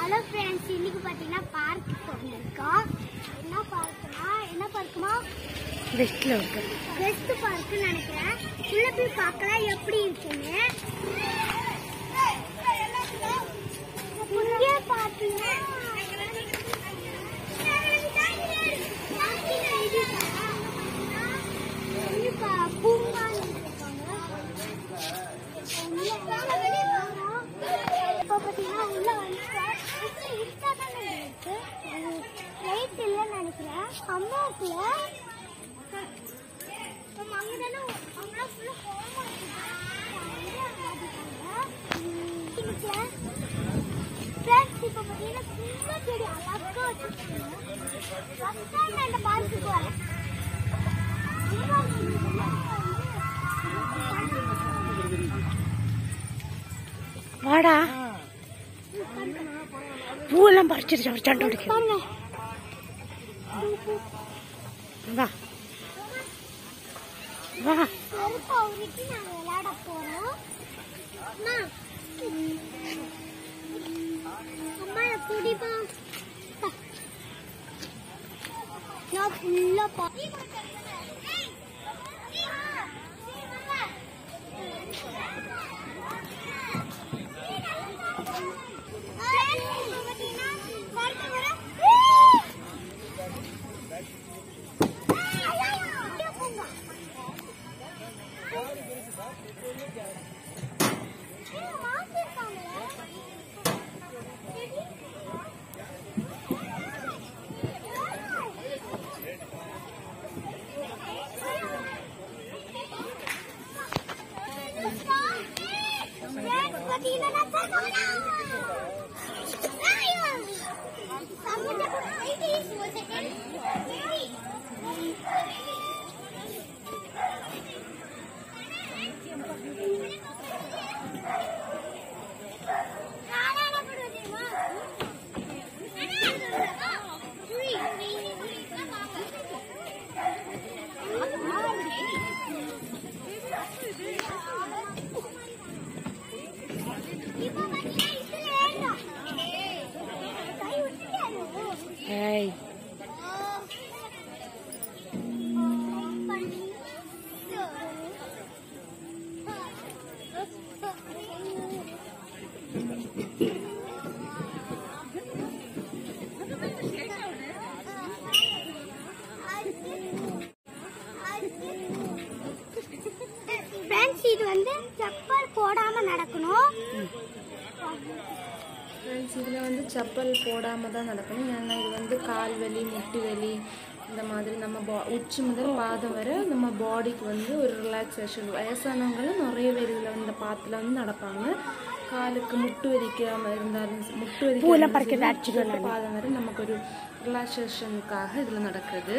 Hello friends இன்னைக்கு பார்த்தீங்கன்னா park போயிருக்கோம் என்ன பார்க்குனா என்ன பார்க்குமா வெஸ்ட்ல இருக்கு பெஸ்ட் பார்க்குன்னு நினைக்கிறேன் உள்ள போய் பார்க்கலாம் எப்படி இருக்குன்னு இங்கே பார்த்தீங்கன்னா பூங்கான்னு இப்போ பார்த்தீங்கன்னா உள்ள வந்து இருட்டா தானே இருக்கு லைட் இல்லைன்னு நினைக்கிறேன் அம்மா இருக்குல்ல நம்ம அங்கே தானே அவங்களாம் ஃபுல்லாக ஃப்ரெண்ட்ஸ் இப்போ பார்த்தீங்கன்னா சின்ன செடி அழகாக வச்சுருக்காங்க ஃபஸ்ட் டைம் நான் இந்த பார்க்குக்கு வரேன் வாடா பூவெல்லாம் பறிச்சிருச்சு அவர் சண்டை உடைக்க பாருங்க வா வா செருப்பு அவருக்கு நாங்கள் விளையாட போகிறோம் அம்மா அம்மா நான் குடிப்பா நான் ஃபுல்லாக பா ஏய் ஃப்ரெண்ட்ஸ் இது வந்து செப்பல் போடாம நடக்கணும் ஃப்ரெண்ட்ஸ் இதில் வந்து செப்பல் போடாமல் தான் நடக்கணும் ஏன்னா இது வந்து கால் வலி முட்டி வலி இந்த மாதிரி நம்ம பா உச்சி முதல் பாதம் வரை நம்ம பாடிக்கு வந்து ஒரு ரிலாக்ஸேஷன் வயசானவங்களும் நிறைய பேர் இதில் இந்த பாத்தில் வந்து நடப்பாங்க காலுக்கு முட்டு வலிக்காம இருந்தாலும் ச- முட்டு பூவெல்லாம் வலிக்காம பறிக்கிறது சரி, அடிச்சுட்டு தொட்டு பாதம் வரை நமக்கு ஒரு ரிலாக்ஸேஷனுக்காக இதில் நடக்குது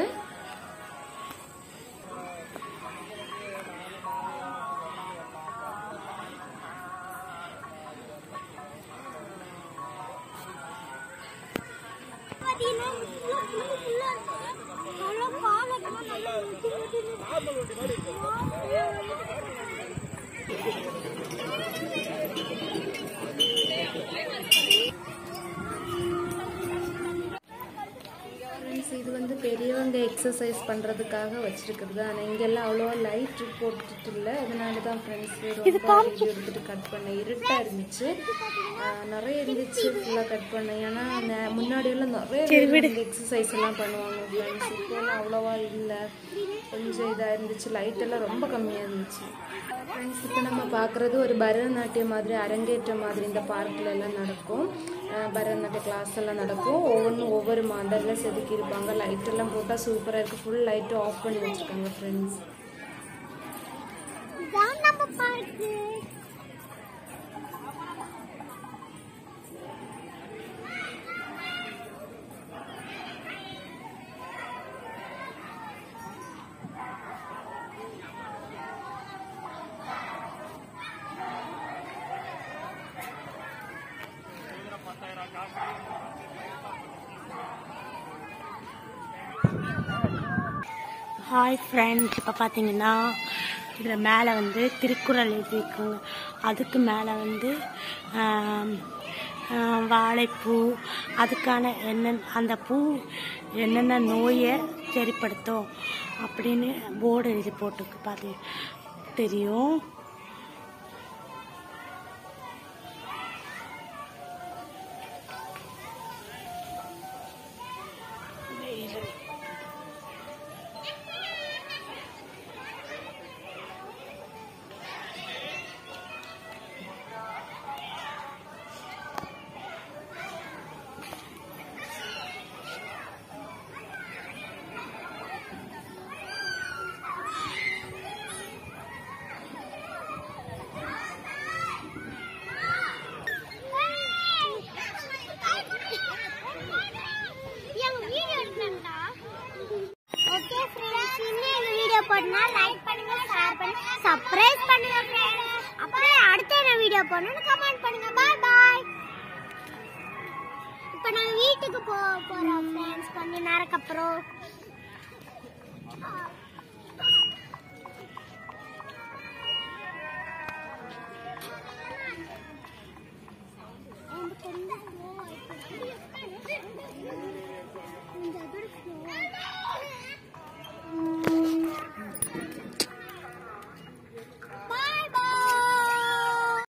பாத்தீங்கன்னா full ஆ full full ஆ இருக்கு. நல்லா கால் அதெல்லாம் நல்லா முட்டி முட்டி ஃப்ரெண்ட்ஸ் இது வந்து பெரியவங்க எக்ஸசைஸ் பண்ணுறதுக்காக வச்சிருக்கிறது ஆனால் இங்கெல்லாம் அவ்வளோவா லைட் போட்டுட்டு இல்லை அதனால தான் ஃப்ரெண்ட்ஸ் ரொம்ப வீடியோ எடுத்துட்டு கட் பண்ணேன் இருட்டாக இருந்துச்சு ஆஹ் நிறைய இருந்துச்சு ஃபுல்லாக கட் பண்ணேன் ஏன்னா நே- முன்னாடியெல்லாம் நிறைய எக்ஸசைஸ் எல்லாம் பண்ணுவாங்க ஃப்ரெண்ட்ஸ் இப்போலாம் அவ்வளோவா இல்லை கொஞ்சம் இதாக இருந்துச்சு லைட் எல்லாம் ரொம்ப கம்மியாக இருந்துச்சு ஃப்ரெண்ட்ஸ் இப்போ நம்ம பார்க்குறது ஒரு பரதநாட்டியம் மாதிரி அரங்கேற்றம் மாதிரி இந்த பார்க்கில் எல்லாம் நடக்கும் அஹ் பரதநாட்டிய கிளாஸ் எல்லாம் நடக்கும் ஒவ்வொன்றும் ஒவ்வொரு மாடலில் செதுக்கியிருப்பாங்க லைட் எல்லாம் போட்டால் சூப்பராக இருக்குது ஃபுல் லைட்டு ஆஃப் பண்ணி வச்சுருக்காங்க ஃப்ரெண்ட்ஸ் இதான் நம்ம பார்க்கு ஹாய் ஃப்ரெண்ட்ஸ் இப்போ பார்த்தீங்கன்னா இதில் மேலே வந்து திருக்குறள் எழுதியிருக்காங்க அதுக்கு மேலே வந்து ஆம், ஆஹ், வாழைப்பூ அதுக்கான என்னென்ன அந்த பூ என்னென்ன நோயை சரிப்படுத்தும் அப்படின்னு போர்டு எழுதி போட்டுருக்கு பாரு தெரியும் எங்க வீடியோ எடுக்கணும்டா ஓகே ஃப்ரெண்ட்ஸ் இன்னும் எங்க வீடியோ போடனா லைக் பண்ணுங்க ஷேர் பண்ணுங்க சப்ஸ்கிரைப் பண்ணுங்க ஃப்ரெண்ட்ஸ் அப்படியே அடுத்த என்ன வீடியோ போடணும்னு கமெண்ட் பண்ணுங்க பாய் பாய் இப்போ நாங்க வீட்டுக்கு போ போறோம் ஃப்ரெண்ட்ஸ் கொஞ்ச நேரத்துக்கு அப்புறம்